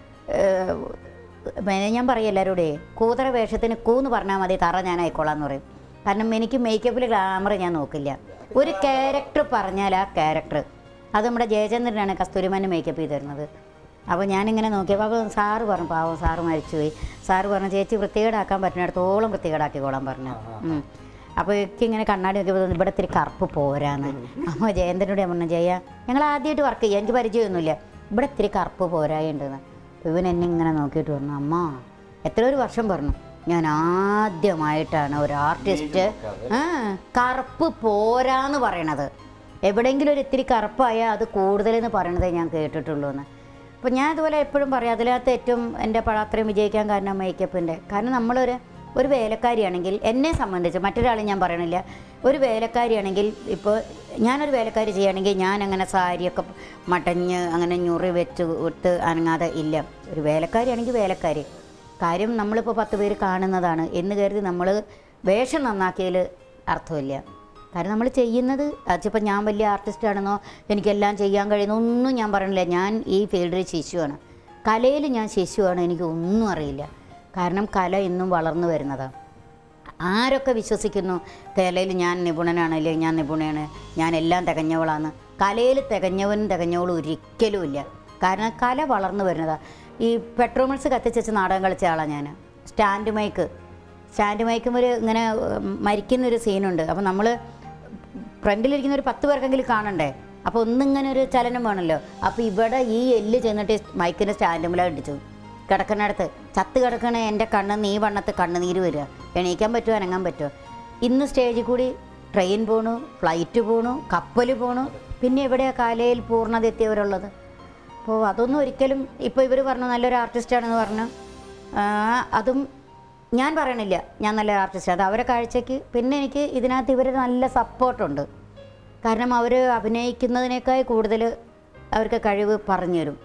ഏഹ്, പിന്നെ ഞാൻ പറയും എല്ലാവരോടേ കൂതറ വേഷത്തിന് കൂന്ന് പറഞ്ഞാൽ മതി തറ ഞാൻ ആയിക്കോളാം എന്ന് പറയും കാരണം എനിക്ക് മേക്കപ്പിൽ ഗ്ലാമർ ഞാൻ നോക്കില്ല ഒരു ക്യാരക്ടർ പറഞ്ഞാൽ ആ ക്യാരക്ടർ അത് നമ്മുടെ ജയചന്ദ്രനാണ് കസ്തൂരിമാൻ്റെ മേക്കപ്പ് ചെയ്ത് തരുന്നത് അപ്പോൾ ഞാനിങ്ങനെ നോക്കിയപ്പോൾ അപ്പോൾ സാറ് പറഞ്ഞു പാവം സാറ് മരിച്ചുപോയി സാറ് പറഞ്ഞു ചേച്ചി വൃത്തികേടാക്കാൻ പറ്റുന്നിടത്തോളം വൃത്തികേടാക്കിക്കോളാൻ പറഞ്ഞു ഉം. അപ്പോൾ എനിക്കിങ്ങനെ കണ്ണാടി നോക്കിയപ്പോൾ തോന്നി, ഇവിടെ ഇത്തിരി കറുപ്പ് പോരാന്ന് അപ്പോൾ ജയന്തനോട് ഞാൻ പറഞ്ഞു ജയ ഞങ്ങൾ ആദ്യമായിട്ട് വർക്ക് ചെയ്യുക എനിക്ക് പരിചയമൊന്നുമില്ല ഇവിടെ ഇത്തിരി കറുപ്പ് പോരായുണ്ടെന്ന് അപ്പോൾ ഇവൻ എന്നെ ഇങ്ങനെ നോക്കിയിട്ട് പറഞ്ഞു അമ്മ എത്ര ഒരു വർഷം പറഞ്ഞു ഞാൻ ആദ്യമായിട്ടാണ് ഒരു ആർട്ടിസ്റ്റ് ആ കറുപ്പ് പോരാന്ന് പറയണത് എവിടെയെങ്കിലും ഒരു ഇത്തിരി കറുപ്പായാൽ അത് കൂടുതലെന്ന് പറയണതേ ഞാൻ കേട്ടിട്ടുള്ളൂ എന്ന് അപ്പോൾ ഞാൻ ഇതുപോലെ എപ്പോഴും പറയും അതിനകത്ത് ഏറ്റവും എൻ്റെ പടം അത്രയും വിജയിക്കാൻ കാരണം മേക്കപ്പിൻ്റെ കാരണം നമ്മളൊരു ഒരു വേലക്കാരിയാണെങ്കിൽ എന്നെ സംബന്ധിച്ച് മറ്റൊരാളെ ഞാൻ പറയണില്ല ഒരു വേലക്കാരിയാണെങ്കിൽ ഇപ്പോൾ ഞാനൊരു വേലക്കാരി ചെയ്യുകയാണെങ്കിൽ ഞാൻ അങ്ങനെ സാരിയൊക്കെ മടഞ്ഞ് അങ്ങനെ ഞുറി വെച്ച് ഇട്ട് അനങ്ങാതെ ഇല്ല ഒരു വേലക്കാരിയാണെങ്കിൽ വേലക്കാരി കാര്യം നമ്മളിപ്പോൾ പത്ത് പേര് കാണുന്നതാണ് എന്ന് കരുതി നമ്മൾ വേഷം നന്നാക്കിയതിൽ അർത്ഥമില്ല കാരണം നമ്മൾ ചെയ്യുന്നത് അതിപ്പോൾ ഞാൻ വലിയ ആർട്ടിസ്റ്റ് ആണെന്നോ എനിക്കെല്ലാം ചെയ്യാൻ കഴിയുന്ന ഒന്നും ഞാൻ പറയണില്ല ഞാൻ ഈ ഫീൽഡിൽ ശിശുവാണ് കലയിൽ ഞാൻ ശിശുവാണ് എനിക്ക് ഒന്നും അറിയില്ല കാരണം കല ഇന്നും വളർന്നു വരുന്നതാണ് ആരൊക്കെ വിശ്വസിക്കുന്നു കലയിൽ ഞാൻ നിപുണനാണ് അല്ലെങ്കിൽ ഞാൻ നിപുണയാണ് ഞാൻ എല്ലാം തികഞ്ഞവളാണ് കലയിൽ തികഞ്ഞവനും തികഞ്ഞവളും ഒരിക്കലും ഇല്ല കാരണം കല വളർന്നു വരുന്നതാണ് ഈ പെട്രോൾസ് കത്തിച്ച് വെച്ച് നാടകം കളിച്ച ആളാണ് ഞാൻ സ്റ്റാൻഡ് മൈക്ക് സ്റ്റാൻഡ് മൈക്കും ഒരു ഇങ്ങനെ ഉം, മരിക്കുന്നൊരു സീനുണ്ട് അപ്പോൾ നമ്മൾ ഫ്രണ്ടിലിരിക്കുന്ന ഒരു പത്ത് പേർക്കെങ്കിലും കാണണ്ടേ അപ്പോൾ ഒന്നിങ്ങനെ ഒരു ചലനം വേണമല്ലോ അപ്പോൾ ഇവിടെ ഈ എല്ല് ചെന്നിട്ട് മൈക്കിൻ്റെ സ്റ്റാൻഡുമിലാണ് ഇടിച്ചു കിടക്കുന്നിടത്ത് ചത്ത് കിടക്കണ എൻ്റെ കണ്ണ് നീ വണ്ണത്ത് കണ്ണുനീര് വരിക എണീക്കാൻ പറ്റുമോ അനങ്ങാൻ പറ്റുമോ ഇന്ന് സ്റ്റേജിൽ കൂടി ട്രെയിൻ പോണു ഫ്ലൈറ്റ് പോണു കപ്പൽ പോണു പിന്നെ എവിടെയാണ് കലയിൽ പൂർണ്ണത എത്തിയവരുള്ളത് അപ്പോൾ അതൊന്നും ഒരിക്കലും ഇപ്പോൾ ഇവർ പറഞ്ഞു നല്ലൊരു ആർട്ടിസ്റ്റാണെന്ന് പറഞ്ഞു ആ, അതും ഞാൻ പറയണില്ല ഞാൻ നല്ല ആർട്ടിസ്റ്റ് അത് അവരെ കാഴ്ചയ്ക്ക് പിന്നെ എനിക്ക് ഇതിനകത്ത് ഇവർ നല്ല സപ്പോർട്ടുണ്ട് കാരണം അവർ അഭിനയിക്കുന്നതിനേക്കാൾ കൂടുതൽ അവർക്ക് കഴിവ് പറഞ്ഞു തരും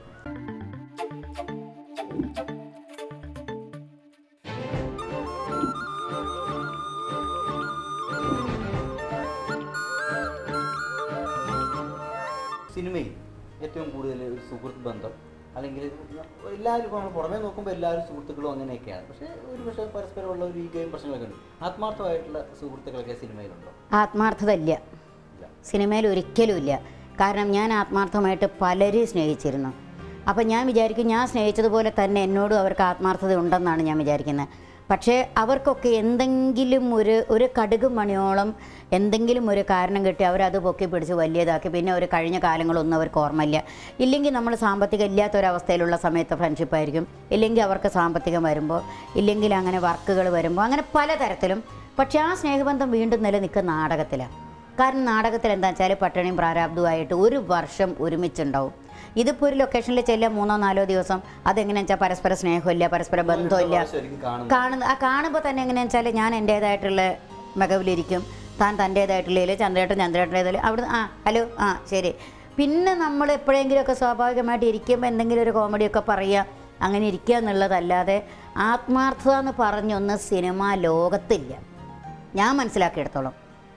സിനിമയിൽ ഏറ്റവും കൂടുതൽ ഒരു സുഹൃത്ത് ബന്ധം അല്ലെങ്കിൽ എല്ലാവരും ഇപ്പോൾ നമ്മൾ പുറമേ നോക്കുമ്പോൾ എല്ലാവരും സുഹൃത്തുക്കളും അങ്ങനെയൊക്കെയാണ് പക്ഷേ ഒരു പക്ഷേ പരസ്പരമുള്ള ഒരു ഈഗോയും പ്രശ്നങ്ങളൊക്കെ ഉണ്ട് ആത്മാർത്ഥമായിട്ടുള്ള സുഹൃത്തുക്കളൊക്കെ സിനിമയിലുണ്ടോ ആത്മാർത്ഥത ഇല്ല ഇല്ല സിനിമയിൽ ഒരിക്കലും ഇല്ല കാരണം ഞാൻ ആത്മാർത്ഥമായിട്ട് പലരെയും സ്നേഹിച്ചിരുന്നു അപ്പം ഞാൻ വിചാരിക്കും ഞാൻ സ്നേഹിച്ചതുപോലെ തന്നെ എന്നോടും അവർക്ക് ആത്മാർത്ഥത ഉണ്ടെന്നാണ് ഞാൻ വിചാരിക്കുന്നത് പക്ഷേ അവർക്കൊക്കെ എന്തെങ്കിലും ഒരു ഒരു കടുക് മണിയോളം എന്തെങ്കിലും ഒരു കാരണം കിട്ടി അവരത് പൊക്കി പിടിച്ച് വലിയതാക്കി പിന്നെ ഒരു കഴിഞ്ഞ കാലങ്ങളൊന്നും അവർക്ക് ഓർമ്മയില്ല ഇല്ലെങ്കിൽ നമ്മൾ സാമ്പത്തികം ഇല്ലാത്തൊരവസ്ഥയിലുള്ള സമയത്ത് ഫ്രണ്ട്ഷിപ്പ് ആയിരിക്കും ഇല്ലെങ്കിൽ അവർക്ക് സാമ്പത്തികം വരുമ്പോൾ ഇല്ലെങ്കിൽ അങ്ങനെ വർക്കുകൾ വരുമ്പോൾ അങ്ങനെ പലതരത്തിലും പക്ഷേ ആ സ്നേഹബന്ധം വീണ്ടും നിലനിൽക്കുന്ന നാടകത്തിലാണ് കാരണം നാടകത്തിൽ എന്താ വെച്ചാൽ പട്ടിണിയും പ്രാരാബ്ദവുമായിട്ട് ഒരു വർഷം ഒരുമിച്ചുണ്ടാവും ഇതിപ്പോൾ ഒരു ലൊക്കേഷനിൽ ചെല്ലുക മൂന്നോ നാലോ ദിവസം അതെങ്ങനെയാണെന്ന് വെച്ചാൽ പരസ്പര സ്നേഹമില്ല പരസ്പര ബന്ധമില്ല ശരിക്കും കാണുന്നു കാണുന്ന ആ കാണുമ്പോൾ തന്നെ എങ്ങനെയാണെന്ന് വെച്ചാൽ ഞാൻ എൻ്റേതായിട്ടുള്ള മികവിലിരിക്കും താൻ തൻ്റേതായിട്ടുള്ളതിൽ ചന്ദ്രേട്ടൻ ചന്ദ്രേട്ടൻ്റേതിൽ അവിടെ ആ ഹലോ ആ ശരി പിന്നെ നമ്മൾ എപ്പോഴെങ്കിലുമൊക്കെ സ്വാഭാവികമായിട്ട് ഇരിക്കുമ്പോൾ എന്തെങ്കിലും ഒരു കോമഡിയൊക്കെ പറയുക അങ്ങനെ ഇരിക്കുക എന്നുള്ളതല്ലാതെ ആത്മാർത്ഥത എന്ന് പറഞ്ഞൊന്ന് സിനിമ ലോകത്തില്ല ഞാൻ മനസ്സിലാക്കിയെടുത്തോളം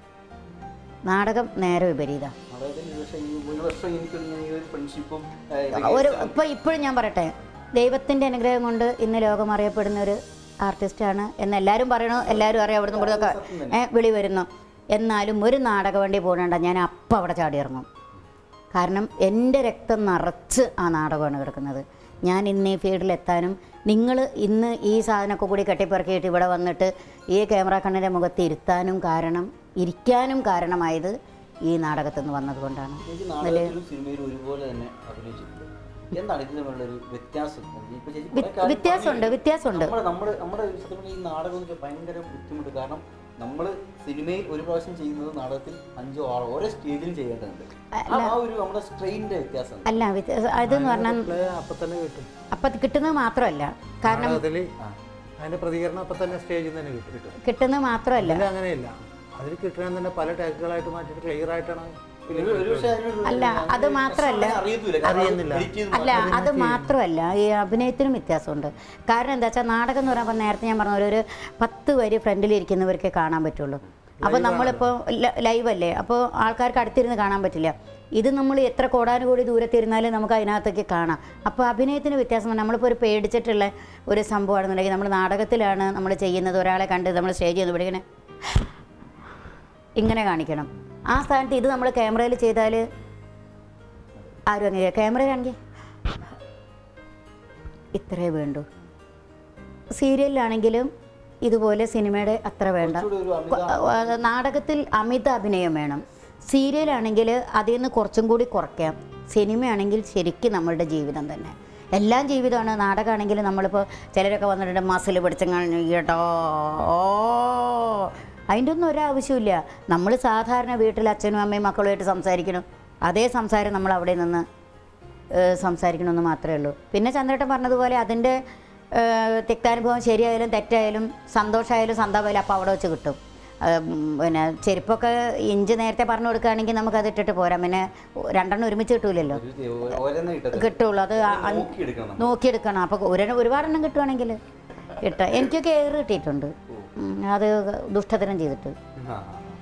നാടകം നേരെ വിപരീതമാണ് അതായത് ഒരു പക്ഷേ ഈ ഒരു വർഷം എനിക്ക് ഈ ഒരു ഫ്രണ്ട്ഷിപ്പും ഒരു ഇപ്പം ഇപ്പോഴും ഞാൻ പറയട്ടെ ദൈവത്തിൻ്റെ അനുഗ്രഹം കൊണ്ട് ഇന്ന് ലോകം അറിയപ്പെടുന്ന ഒരു ആർട്ടിസ്റ്റാണ് എന്ന് എല്ലാവരും പറയണു എല്ലാവരും അറിയാം അവിടുന്ന് ഇവിടുന്നൊക്കെ ഏ, വിളി വരുന്നു എന്നാലും ഒരു നാടക വണ്ടി പോകണ്ട ഞാൻ അപ്പം അവിടെ ചാടി ഇറങ്ങും കാരണം എൻ്റെ രക്തം നിറച്ച് ആ നാടകമാണ് കിടക്കുന്നത് ഞാൻ ഇന്ന് ഈ ഫീൽഡിലെത്താനും നിങ്ങൾ ഇന്ന് ഈ സാധനമൊക്കെ കൂടി കെട്ടിപ്പറക്കിയിട്ട് ഇവിടെ വന്നിട്ട് ഈ ക്യാമറ കണ്ണിൻ്റെ മുഖത്ത് ഇരുത്താനും കാരണം ഇരിക്കാനും കാരണമായത് ഈ നാടകത്തിൽ നിന്ന് വന്നതുകൊണ്ടാണ് ചേച്ചി നാടകത്തിലും സിനിമയിലും ഒരുപോലെ തന്നെ അഭിനയിച്ചിട്ടുണ്ട് എന്താണ് ഇതിന് തമ്മിലുള്ള ഒരു വ്യത്യാസം ഇപ്പൊ ചേച്ചി കുറെ വ്യ- കാര്യം വ്യത്യാസമുണ്ട് പറഞ്ഞു. വ്യത്യാസമുണ്ട് നമ്മുടെ നമ്മുടെ നമ്മുടെ സത്യം പറഞ്ഞാൽ ഈ നാടകം എന്ന് വെച്ചാൽ ഭയങ്കര ബുദ്ധിമുട്ട് കാരണം നമ്മൾ സിനിമയിൽ ഒരു പ്രാവശ്യം ചെയ്യുന്നത് നാടകത്തിൽ അഞ്ചോ ആറോ ഓരോ സ്റ്റേജിലും ചെയ്യേണ്ടതുണ്ട് ആ ആ ഒരു നമ്മുടെ സ്ട്രെയിനിന്റെ വ്യത്യാസം അല്ല വ്യത്യാസം അതെന്ന് പറഞ്ഞാൽ പ്ലേ അപ്പം തന്നെ കിട്ടും അപ്പം അത് കിട്ടുന്നത് മാത്രമല്ല കാരണം നാടകത്തിൽ അതിന്റെ പ്രതികരണം അപ്പം തന്നെ സ്റ്റേജിൽ നിന്ന് തന്നെ കിട്ടും കിട്ടുന്നത് മാത്രമല്ല ഇതിൽ അങ്ങനെയില്ല അതിൽ കിട്ടണമെന്ന് തന്നെ പല ടാഗുകളായിട്ട് മാറ്റിയിട്ട് ക്ലിയർ ആയിട്ടാണ് film ഒരു- ഒരു പക്ഷേ അതിനൊരു- അല്ല, അത് അങ്ങനെ മാത്രമല്ല. പ്രശ്നം അറിയത്തില്ല കാരണം അത് അറിയുന്നില്ല. edit ചെയ്ത് അല്ല അത് മാത്രമല്ല ഈ അഭിനയത്തിനും വ്യത്യാസമുണ്ട് കാരണം എന്താ വെച്ചാൽ നാടകം എന്ന് പറയുമ്പോൾ നേരത്തെ ഞാൻ പറഞ്ഞ പോലെ ഒരു പത്ത് വരി ഫ്രണ്ടിൽ ഇരിക്കുന്നവർക്കേ കാണാൻ പറ്റുള്ളൂ അപ്പോൾ നമ്മളിപ്പോൾ ലൈവ് അല്ലേ അപ്പോൾ ആൾക്കാർക്ക് അടുത്തിരുന്ന് കാണാൻ പറ്റില്ല ഇത് നമ്മൾ എത്ര കോടാനുകൂടി ദൂരത്തിരുന്നാലും നമുക്ക് അതിനകത്തേക്ക് കാണാം അപ്പോൾ അഭിനയത്തിന് വ്യത്യാസം നമ്മളിപ്പോൾ ഒരു പേടിച്ചിട്ടുള്ള ഒരു സംഭവമാണെന്നുണ്ടെങ്കിൽ നമ്മൾ നാടകത്തിലാണ് നമ്മൾ ചെയ്യുന്നത് ഒരാളെ കണ്ട് നമ്മൾ സ്റ്റേജ് ചെയ്യുന്നത് ഇവിടെ ഇങ്ങനെ ഇങ്ങനെ കാണിക്കണം ആ സ്ഥാനത്ത് ഇത് നമ്മൾ ക്യാമറയിൽ ചെയ്താൽ ആരും അങ്ങനെ ക്യാമറ കാണിക്കേ ഇത്രേ വേണ്ടൂ സീരിയലിലാണെങ്കിലും ഇതുപോലെ സിനിമയുടെ അത്ര വേണ്ട കുറച്ചുകൂടി ഒരു അമിത കൊ- ആ, നാടകത്തിൽ അമിത അഭിനയം വേണം സീരിയലാണെങ്കിൽ അതിൽ നിന്ന് കുറച്ചും കൂടി കുറയ്ക്കാം സിനിമയാണെങ്കിൽ ശരിക്കും നമ്മളുടെ ജീവിതം തന്നെ എല്ലാം ജീവിതമാണ് നാടകമാണെങ്കിൽ നമ്മളിപ്പോൾ ചിലരൊക്കെ വന്നിട്ടുണ്ട് മസിൽ പിടിച്ചങ്ങ് കേട്ടോ ഓ അതിൻ്റെ ഒന്നും ഒരാവശ്യമില്ല നമ്മൾ സാധാരണ വീട്ടിൽ അച്ഛനും അമ്മയും മക്കളുമായിട്ട് സംസാരിക്കണം അതേ സംസാരം നമ്മൾ അവിടെ നിന്ന് ഏഹ് സംസാരിക്കണമെന്ന് മാത്രമേ ഉള്ളൂ പിന്നെ ചന്ദ്രേട്ടൻ പറഞ്ഞതുപോലെ അതിൻ്റെ ഏഹ് തിക്താനുഭവം ശരിയായാലും തെറ്റായാലും സന്തോഷമായാലും സന്താപമായാലും അപ്പോൾ അവിടെ വെച്ച് കിട്ടും ഏഹ് ഉം പിന്നെ ചെരുപ്പൊക്കെ ഇഞ്ച് നേരത്തെ പറഞ്ഞു കൊടുക്കുകയാണെങ്കിൽ നമുക്കത് ഇട്ടിട്ട് പോരാം പിന്നെ രണ്ടെണ്ണം ഒരുമിച്ച് കിട്ടൂലല്ലോ ഒരു ദേ- ഓരോന്നേ കിട്ടത്തില്ല. കിട്ടുള്ളൂ അത് ആ- അ- നോക്കിയെടുക്കണം നമ്മൾ. നോക്കിയെടുക്കണം അപ്പോൾ ഒരു ഒരുപാടെണ്ണം കിട്ടുവാണെങ്കിൽ കിട്ടുക എനിക്കൊക്കെ എയർ കിട്ടിയിട്ടുണ്ട് ഉം, അത് ദുഷ്ടതരം ചെയ്തിട്ട് ആ.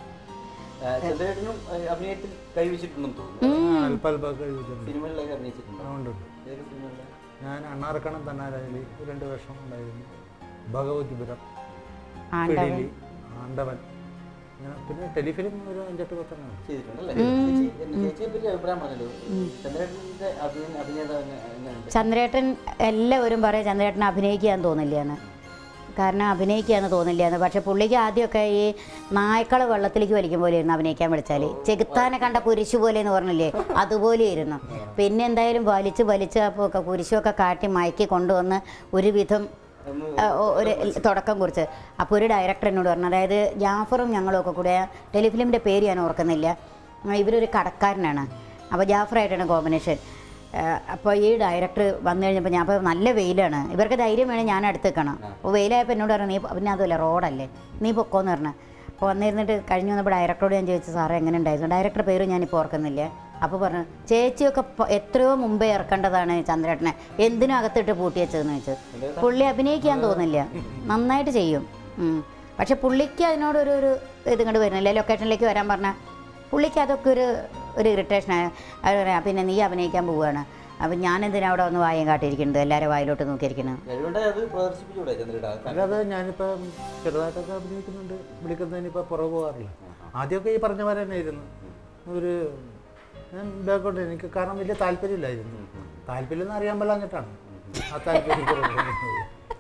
ആ, ചന്ദ്രേട്ടനും ആ, അഭിനയത്തിൽ കൈവച്ചിട്ടുണ്ടെന്ന് തോന്നുന്നു അല്പ അല്പമൊക്കെ എഴുതിയിട്ടുണ്ട് സിനിമകളിലൊക്കെ അഭിനയിച്ചിട്ടുണ്ടോ അതുകൊണ്ട് ഏത് സിനിമകളിലാണ് ഞാൻ അണ്ണാറക്കണം തന്നാരായാലി രണ്ട് വർഷം ഉണ്ടായിരുന്നു ഭഗവതിപുരം ആണ്ടവൻ പിടിലി ആണ്ടവൻ അങ്ങനെ പിന്നെ ടെലിഫിലിം ഒരു അഞ്ചെട്ട് പത്തെണ്ണം ചെയ്തിട്ടുണ്ടല്ലേ ചേച്ചി എന്നെ ചേച്ചിയെ പറ്റി അഭിപ്രായം പറഞ്ഞല്ലോ ചന്ദ്രേട്ടന്റെ അഭിനയ അഭിനേത എങ്ങനെയുണ്ട് ചന്ദ്രേട്ടൻ എല്ലാവരും പറയും ചന്ദ്രേട്ടൻ അഭിനയിക്കാൻ തോന്നില്ല എന്ന് കാരണം അഭിനയിക്കാന്ന് തോന്നില്ല എന്ന് പക്ഷെ പുള്ളിക്ക് ആദ്യമൊക്കെ ഈ നായ്ക്കളെ വെള്ളത്തിലേക്ക് വലിക്കും പോലെയായിരുന്നു അഭിനയിക്കാൻ വിളിച്ചാൽ ചെകുത്താനെ കണ്ട കുരിശു പോലെ എന്ന് പറഞ്ഞില്ലേ അതുപോലെ ഇരുന്നു പിന്നെ എന്തായാലും വലിച്ച് വലിച്ച് അപ്പോൾ ഒക്കെ കുരിശുമൊക്കെ കാട്ടി മയക്കി കൊണ്ടുവന്ന് ഒരുവിധം ഒന്ന് ആ, ഒ- ഒരു തുടക്കം കുറിച്ച് അപ്പോൾ ഒരു ഡയറക്ടർ എന്നോട് പറഞ്ഞു അതായത് ജാഫറും ഞങ്ങളും ഒക്കെ കൂടെ ടെലിഫിലിമിൻ്റെ പേര് ഞാൻ ഓർക്കുന്നില്ല ആ, ഇവരൊരു കടക്കാരനാണ് അപ്പോൾ ജാഫറായിട്ടാണ് കോമ്പിനേഷൻ അപ്പോൾ ഈ ഡയറക്ടർ വന്നു കഴിഞ്ഞപ്പോൾ ഞാൻ അപ്പോൾ നല്ല വെയിലാണ് ഇവർക്ക് ധൈര്യം വേണേൽ ഞാൻ അടുത്ത് നിൽക്കണം അപ്പോൾ വെയിലായപ്പോൾ എന്നോട് പറഞ്ഞു നീ പൊ- പിന്നെ അതുമല്ല റോഡല്ലേ നീ പൊക്കോന്ന് പറഞ്ഞു അപ്പോൾ വന്നിരുന്നിട്ട് കഴിഞ്ഞ് വന്നപ്പോൾ ഡയറക്ടറോട് ഞാൻ ചോദിച്ചു സാറേ എങ്ങനെ ഉണ്ടായിരുന്നു ഡയറക്ടർ പേര് ഞാനിപ്പോൾ ഓർക്കുന്നില്ല അപ്പോൾ പറഞ്ഞു ചേച്ചിയൊക്കെ പ- എത്രയോ മുമ്പേ ഇറക്കേണ്ടതാണ് ചന്ദ്രേട്ടനെ എന്തിനും അകത്തിട്ട് പൂട്ടി വെച്ചതെന്ന് ചോദിച്ചു പുള്ളി അഭിനയിക്കാൻ തോന്നില്ല നന്നായിട്ട് ചെയ്യും ഉം. പക്ഷെ പുള്ളിക്ക് അതിനോടൊരു ഒരു ഇത് കണ്ട് വരുന്നില്ല ലൊക്കേഷനിലേക്ക് വരാൻ പറഞ്ഞാൽ പുള്ളിക്ക് അതൊക്കെ ഒരു ഒരു ഇറിറ്റേഷനാണ് അത് പറയാം പിന്നെ നീ അഭിനയിക്കാൻ പോവുകയാണ് അപ്പം ഞാൻ എന്തിനാ അവിടെ ഒന്ന് വായം കാട്ടിയിരിക്കുന്നത് എല്ലാവരും വായിലോട്ട് നോക്കിയിരിക്കുന്നത് കഴിവുണ്ടെ അത് പ്രദർശിപ്പിച്ചൂടെ ചന്ദ്രേട്ടാ അല്ലാതെ ഞാനിപ്പം ചെറുതായിട്ടൊക്കെ അഭിനയിക്കുന്നുണ്ട് വിളിക്കുന്നതിനിപ്പോൾ പുറകെ പോകാറില്ല ആദ്യമൊക്കെ ഈ പറഞ്ഞ പോലെ തന്നെ ആയിരുന്നു ഒരു ഞാൻ ബാക്കോട്ട് എനിക്ക് കാരണം വലിയ താല്പര്യമില്ലായിരുന്നു താല്പര്യം എന്ന് അറിയാൻ പാടില്ലാഞ്ഞിട്ടാണ് ആ താല്പര്യം കുറവ്.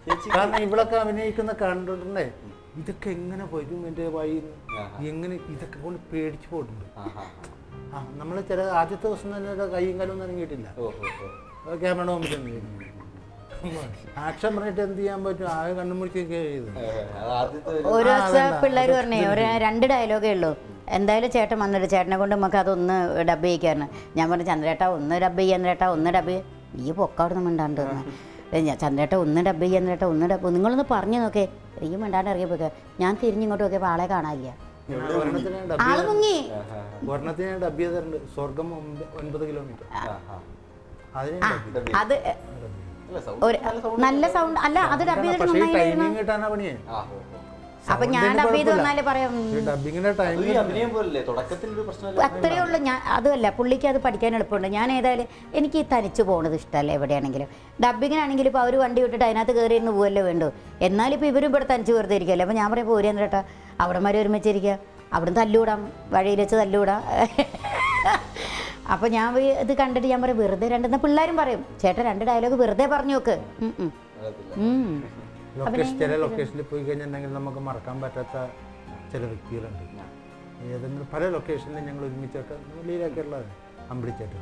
കാരണം ഇവളൊക്കെ അഭിനയിക്കുന്ന കണ്ടിട്ടുണ്ടേ ഇതൊക്കെ എങ്ങനെ വരും എൻ്റെ വായിൽ ആഹാ. എങ്ങനെ ഇതൊക്കെ കൊണ്ട് പേടിച്ചു പോയിട്ടുണ്ട് ആഹാ. ആ നമ്മൾ ചില ആദ്യത്തെ ദിവസം തന്നെ ഒരു കൈയും കാലും ഒന്നും ഇറങ്ങിയിട്ടില്ല ഓ ഓ ഓ ക്യാമറയുടെ മുമ്പിൽ നിന്ന് ആക്ഷൻ പറഞ്ഞിട്ട് എന്ത് ചെയ്യാൻ പറ്റും ആകെ കണ്ണും മുറിച്ചൊക്കെ ചെയ്തു ഏഹ്, അത് ആദ്യത്തെ ഒരു- ഒരു ആ, ദിവസം അതല്ല. പിള്ളേർ പറഞ്ഞേ ഒരു രണ്ട് ഡയലോഗേ ഉള്ളൂ എന്തായാലും ചേട്ടൻ വന്നിട്ട് ചേട്ടനെ കൊണ്ട് നമുക്ക് അതൊന്ന് ഡബ് ചെയ്യിക്കാന്ന് ഞാൻ പറഞ്ഞു ചന്ദ്രേട്ട ഒന്ന് ഡബ് ചെയ്യാൻ ചേട്ടാ ഒന്ന് ഡബ് ഈ പൊക്കവിടുന്ന് മിണ്ടാണ്ട് വന്നെ. ഏ, ഞാൻ ചന്ദ്രേട്ട ഒന്ന് ഡബ് ചെയ്യാൻ ചേട്ടാ ഒന്ന് ഡബ് നിങ്ങളൊന്ന് പറഞ്ഞു നോക്കേ ഈ മിണ്ടാണ്ട് ഇറങ്ങിയപ്പോ ഞാൻ തിരിഞ്ഞിങ്ങോട്ട് നോക്കിയപ്പോൾ ആളെ കാണാനില്ല ഒരെണ്ണത്തിന് ഡബ് ആള് മുങ്ങി ആഹാ. ഒരെണ്ണത്തിന് ഡബ് ചെയ്തിട്ടുണ്ട് സ്വർഗം ഒമ്പ- ഒൻപത് കിലോമീറ്റർ ആഹാ. അതിന് ആ ഡബ് ചെയ്തു. ഡബ് അത് അല്ല, sound ഒരു നല്ല sound നല്ല സൗണ്ട് അല്ല അത് ഡബ് ചെയ്തിട്ട് പക്ഷേ ഈ നന്നായിരുന്നു ടൈമിങ് കിട്ടാനാ പണിയേ ആ, ഓ, ഓ. അപ്പൊ ഞാൻ Sound ന് ഡബ് ചെയ്ത് കുഴപ്പമില്ല. വന്നാല് പറയാം ഈ ഡബിങ്ങിന്റെ അത് ഈ ടൈമിങ് അഭിനയം പോലല്ലേ തുടക്കത്തിൽ ഒരു പ്രശ്നമില്ല അത്രയേ ഉള്ളൂ ഞാൻ അതുമല്ല പുള്ളിക്ക് അത് പഠിക്കാൻ എളുപ്പമുണ്ട് ഞാൻ ഏതായാലും എനിക്ക് ഈ തനിച്ച് പോകുന്നത് ഇഷ്ടമല്ല എവിടെയാണെങ്കിലും ഡബിങ്ങിനാണെങ്കിൽ ഇപ്പോൾ അവർ വണ്ടി വിട്ടിട്ട് അതിനകത്ത് കയറി ഇരുന്ന് പോവല്ലേ വേണ്ടു എന്നാലിപ്പോൾ ഇവരും ഇവിടെ തനിച്ച് വെറുതെ ഇരിക്കല്ലേ അപ്പോൾ ഞാൻ പറയും പോരാൻ ചേട്ടാ അവിടെ മാറി ഒരുമിച്ചിരിക്കുക അവിടെ തല്ലുവിടാം വഴിയിൽ വെച്ച് തല്ലുവിടാം അപ്പോൾ ഞാൻ പോയി ഇത് കണ്ടിട്ട് ഞാൻ പറയും വെറുതെ രണ്ടെന്ന് പിള്ളേരും പറയും ചേട്ടാ രണ്ട് ഡയലോഗ് വെറുതെ പറഞ്ഞു നോക്ക് ഉം, ഉം. അറിയത്തില്ല. ഉം. ലൊക്കേഷൻ ചില ലൊക്കേഷനിൽ പോയി കഴിഞ്ഞിട്ടുണ്ടെങ്കിൽ നമുക്ക് മറക്കാൻ പറ്റാത്ത ചില വ്യക്തികളുണ്ട് ഏതെങ്കിലും പല ലൊക്കേഷനിലും ഞങ്ങൾ ഒരുമിച്ചൊക്കെ വെളിയിലൊക്കെ ഉള്ളത് അമ്പിളിച്ചേട്ട്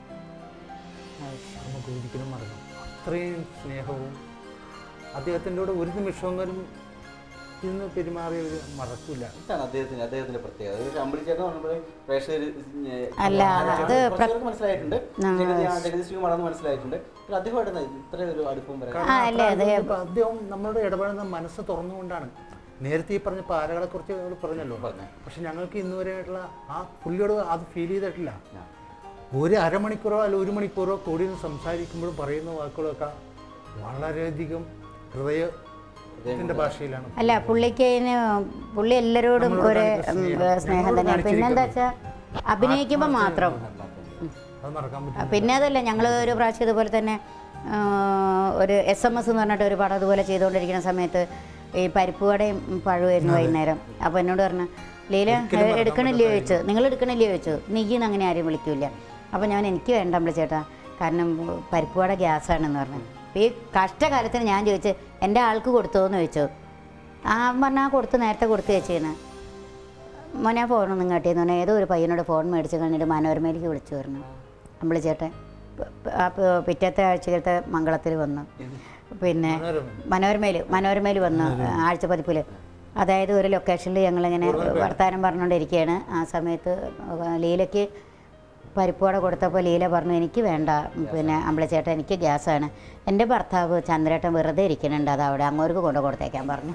നമുക്ക് ഒരിക്കലും മറക്കാം അത്രയും സ്നേഹവും അദ്ദേഹത്തിൻ്റെ കൂടെ ഒരു നിമിഷമെങ്കിലും ഇന്ന് പെരുമാറിയവർ മറക്കില്ല ഇതാണ് അദ്ദേഹത്തിന് അദ്ദേഹത്തിന്റെ പ്രത്യേകത ഒരു അമ്പലിച്ചേട്ടൻ പറഞ്ഞപ്പോൾ പ്രേക്ഷകർ അല്ല, അത് പ്ര- മനസ്സിലായിട്ടുണ്ട് ആ. ജഗദീശ്വരി മടന്ന് മനസ്സിലായിട്ടുണ്ട് പക്ഷെ അദ്ദേഹമായിട്ട് ഇത്ര ഒരു അടുപ്പം വരാൻ ആ, അല്ലേ, അതെ. ഇപ്പം അദ്ദേഹം നമ്മളോട് ഇടപെടുന്ന മനസ്സ് തുറന്നുകൊണ്ടാണ് നേരത്തെ ഈ പറഞ്ഞ പാലകളെ കുറിച്ച് ഞങ്ങൾ പറഞ്ഞല്ലോ പറഞ്ഞു. പക്ഷെ ഞങ്ങൾക്ക് ഇന്ന് വരെയായിട്ടുള്ള ആ പുള്ളിയോട് അത് ഫീൽ ചെയ്തിട്ടില്ല ആ. ഒരു അരമണിക്കൂറോ അല്ല ഒരു മണിക്കൂറോ കൂടി നിന്ന് സംസാരിക്കുമ്പോഴും പറയുന്ന വാക്കുകളൊക്കെ വളരെയധികം ഹൃദയത്തിന്റെ ഭാഷയിലാണ് അല്ല പുള്ളിക്ക് അതിന് പുള്ളി എല്ലാവരോടും നമ്മളോട് ഒരു കാണിക്കുന്ന ഉം, സ്നേഹം. സ്നേഹം ഞങ്ങളോട് തന്നെയാണ് പിന്നെന്താ വെച്ചാൽ അഭിനയിക്കുമ്പോൾ മാത്രം അത് മറക്കാൻ പറ്റും പിന്നെ അതല്ല ഞങ്ങൾ ഒരു പ്രാവശ്യം ഇതുപോലെ തന്നെ ആ, ഒരു എസ് എം എസ് എന്ന് പറഞ്ഞിട്ട് ഒരു പടം അതുപോലെ ചെയ്തുകൊണ്ടിരിക്കുന്ന സമയത്ത് ഈ പരിപ്പുവടയും പഴമായിരുന്നു വൈകുന്നേരം അപ്പോൾ എന്നോട് പറഞ്ഞു ലീല എടുക്കണില്ലേ ചോദിച്ചു നിങ്ങൾ എടുക്കണില്ലേ ചോദിച്ചു നീന്ന് അങ്ങനെ ആരും വിളിക്കൂല അപ്പോൾ ഞാൻ എനിക്ക് വേണ്ട വിളിച്ചേട്ടാ കാരണം പരിപ്പുവട ഗ്യാസാണെന്ന് പറഞ്ഞു അപ്പോൾ ഈ കഷ്ടകാലത്തിന് ഞാൻ ചോദിച്ചു എൻ്റെ ആൾക്ക് കൊടുത്തോ എന്ന് ചോദിച്ചു ആ പറഞ്ഞാൽ കൊടുത്ത് നേരത്തെ കൊടുത്ത് വെച്ചേന്ന് മോനെ ഫോണൊന്നും കാട്ടിയെന്ന് പറഞ്ഞാൽ ഏതോ ഒരു പയ്യനോട് ഫോൺ മേടിച്ച് കഴിഞ്ഞിട്ട് മനോരമയിലേക്ക് വിളിച്ചു പറഞ്ഞു അമ്പിളി ചേട്ടൻ പ- പ- ആ പ- പിറ്റത്തെ ആഴ്ചയിലത്തെ മംഗളത്തിൽ വന്നു പിന്നെ മനോരമ. മനോരമയിൽ മനോരമയിൽ വന്നു ആഴ്ച പതിപ്പിൽ അതായത് ഒരു ലൊക്കേഷനിൽ ഞങ്ങളിങ്ങനെ വർത്തമാനം പറഞ്ഞുകൊണ്ടിരിക്കുകയാണ് ആ സമയത്ത് ലീലയ്ക്ക് പരിപ്പോട കൊടുത്തപ്പോൾ ലീല പറഞ്ഞു എനിക്ക് വേണ്ട പിന്നെ അമ്പിളിച്ചേട്ടൻ എനിക്ക് ഗ്യാസാണ് എൻ്റെ ഭർത്താവ് ചന്ദ്രേട്ടൻ വെറുതെ ഇരിക്കുന്നുണ്ട് അത് അവിടെ അങ്ങോട്ട് കൊണ്ടു കൊടുത്തേക്കാൻ പറഞ്ഞു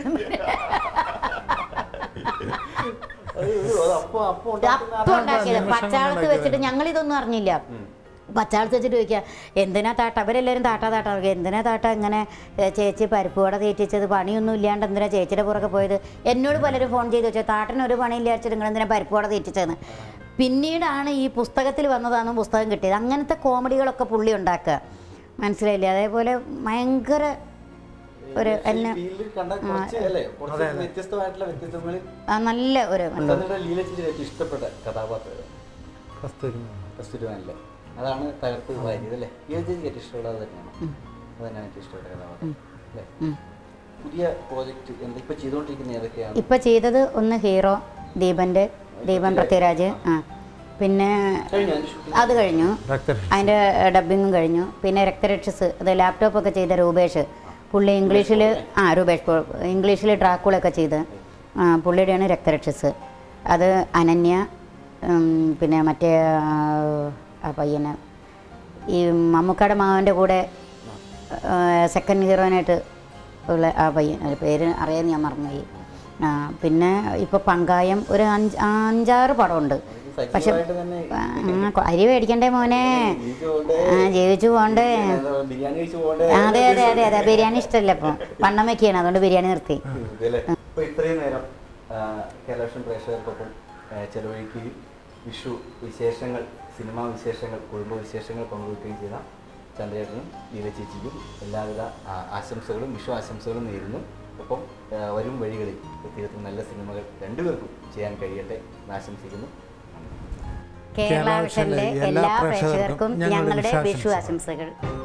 അപ്പൊ അപ്പൊ അപ്പം ഉണ്ടാക്കിയത് പച്ചാളത്ത് വെച്ചിട്ട് ഞങ്ങൾ ഇതൊന്നും അറിഞ്ഞില്ല പച്ചാളത്ത് വെച്ചിട്ട് ചോദിക്കുക എന്തിനാ താട്ട അവരെല്ലാവരും താട്ടാ താട്ടാ പറയും. എന്തിനാ താട്ട ഇങ്ങനെ ഏ, ചേച്ചി പരിപ്പുവട തീറ്റിച്ചത് പണിയൊന്നും ഇല്ലാണ്ട് എന്തിനാ ചേച്ചിയുടെ പുറകെ പോയത് എന്നോട് പലരും ഫോൺ ചെയ്ത് വെച്ചാൽ താട്ടന് ഒരു പണിയില്ല വെച്ചിട്ട് നിങ്ങൾ എന്തിനാ പരിപ്പുവട തീറ്റിച്ചതെന്ന് പിന്നീടാണ് ഈ പുസ്തകത്തിൽ വന്നതാണ് പുസ്തകം കിട്ടിയത് അങ്ങനത്തെ കോമഡികളൊക്കെ പുള്ളി ഉണ്ടാക്കുക മനസ്സിലായില്ലേ അതേപോലെ ഭയങ്കര ഒരു എന്നെ ഫീൽഡിൽ കണ്ട കുറച്ച് അല്ലേ കുറച്ച് വ്യത്യസ്തമായിട്ടുള്ള വ്യക്തിത്വങ്ങളിൽ ആ, നല്ല ഒരു ചന്ദ്രയുടെ ലീലച്ചിന്റെ ഏറ്റവും ഇഷ്ടപ്പെട്ട കഥാപാത്രം കസ്തൂരി കസ്തൂരിമാനല്ലേ അതാണ് തകർത്ത് വാരിയത് അല്ലേ ലീലച്ചിക്ക് ഏറ്റവും ഇഷ്ടമുള്ളത് തന്നെയാണ് അത് തന്നെയാണ് ഏറ്റവും ഇഷ്ടപ്പെട്ട കഥാപാത്രം അല്ലേ ഉം. പുതിയ പ്രോജക്റ്റ് എന്താ ഇപ്പൊ ചെയ്തുകൊണ്ടിരിക്കുന്ന ഏതൊക്കെയാണ് ഇപ്പം ചെയ്തത് ഒന്ന് ഹീറോ ദീപൻ്റെ ദീപൻ പൃഥ്വിരാജ് ആ പിന്നെ കഴിഞ്ഞു അതിന്റെ shooting? അത് കഴിഞ്ഞു ഡോക്ടർ അതിൻ്റെ ഡബിങ്ങും കഴിഞ്ഞു പിന്നെ രക്തരക്ഷസ് അത് ലാപ്ടോപ്പൊക്കെ ചെയ്ത രൂപേഷ് പുള്ളി ഇംഗ്ലീഷിൽ ആ രൂപേഷ് പോ- ഇംഗ്ലീഷിൽ ഡ്രാക്കുളൊക്കെ ചെയ്ത് ആ, പുള്ളിയുടെയാണ് രക്തരക്ഷസ് അത് അനന്യ ഉം, പിന്നെ മറ്റേ ആ, ആ പയ്യന് ഈ മമ്മൂക്കയുടെ മാവൻ്റെ കൂടെ സെക്കൻഡ് ഹീറോയിനായിട്ട് ഉള്ള ആ പയ്യൻ ഒരു പേര് അറിയാൻ ഞാൻ മറന്നുപോയി ആ, പിന്നെ ഇപ്പോൾ പങ്കായം ഒരു അഞ്ച് അഞ്ചാറ് പടമുണ്ട് പക്ഷെ സജീവമായിട്ട് തന്നെ ആ, കൊ- അരി മേടിക്കണ്ടേ മോനെ ജീവിച്ചു പോകണ്ടേ? ആ ജീവിച്ചു പോണ്ടേ എന്താ, ബിരിയാണി കഴിച്ചു പോകണ്ടേ അതെ അതെ അതെ അതെ ബിരിയാണി ഇഷ്ടമല്ല ഇപ്പം വണ്ണം വെക്കുകയാണ് അതുകൊണ്ട് ബിരിയാണി നിർത്തി ഇതല്ലേ? ഇപ്പൊ ഇത്രയും നേരം ആ, കേരളവിഷൻ പ്രേക്ഷകർക്കൊപ്പം ആ, ചെലവഴിക്കുകയും വിഷു വിശേഷങ്ങൾ സിനിമാ വിശേഷങ്ങൾ കുടുംബ വിശേഷങ്ങൾ പങ്കുവയ്ക്കുകയും ചെയ്ത ചന്ദ്രേട്ടനും ലീല ചേച്ചിക്കും എല്ലാവിധ ആ, ആശംസകളും വിഷു ആശംസകളും നേരുന്നു ഒപ്പം ആ, വരും വഴികളിൽ പ്രത്യേകത്തിൽ നല്ല സിനിമകൾ രണ്ടുപേർക്കും ചെയ്യാൻ കഴിയട്ടെ എന്ന് ആശംസിക്കുന്നു കേരള കേരള വിഷനിലെ വിഷനിലെ എല്ലാ എല്ലാ പ്രേക്ഷകർക്കും പ്രേക്ഷകർക്കും ഞങ്ങളുടെ ഞങ്ങളുടെ വിഷു വിഷു ആശംസകൾ